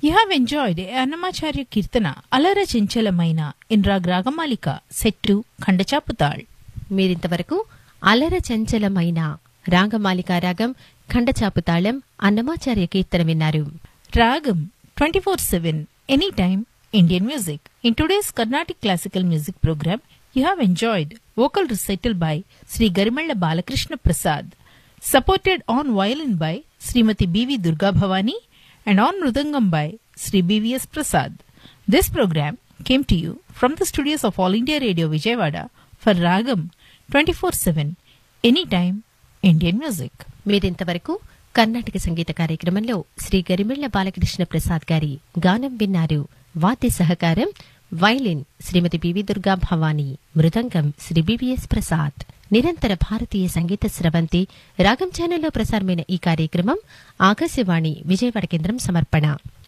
You have enjoyed a Annamacharya Kirtana Alara Chinchalamayna in Rag Ragamalika set to Khandachaputal. మీరింతవరకు అలర చంచలమైన రాగమాలికా రాగం ఖండచాపు తాళం అన్నమాచార్య కీర్తన విన్నారు Ragam 24-7 Anytime Indian Music. In today's Carnatic Classical Music program, you have enjoyed vocal recital by Sri Garimalla Balakrishna Prasad, supported on violin by Srimati B.V. Durga Bhavani and on mridangam by Sri B.V.S. Prasad. This program came to you from the studios of All India Radio Vijayawada for Ragam 24-7 Anytime Indian Music. మీరింతవరకు కర్ణాటక సంగీత కార్యక్రమంలో శ్రీ గరిమెళ్ల బాలకృష్ణ ప్రసాద్ గారి గానం విన్నారు వాద్య సహకారం violin Srimati PV Durga Bhavani mridangam Sri BVS Prasad నిరంతర భారతీయ సంగీత స్రవంతి రాగం ఛానల్లో ప్రసారమైన ఈ కార్యక్రమం ఆకాశవాణి విజయవాడ కేంద్రం సమర్పణ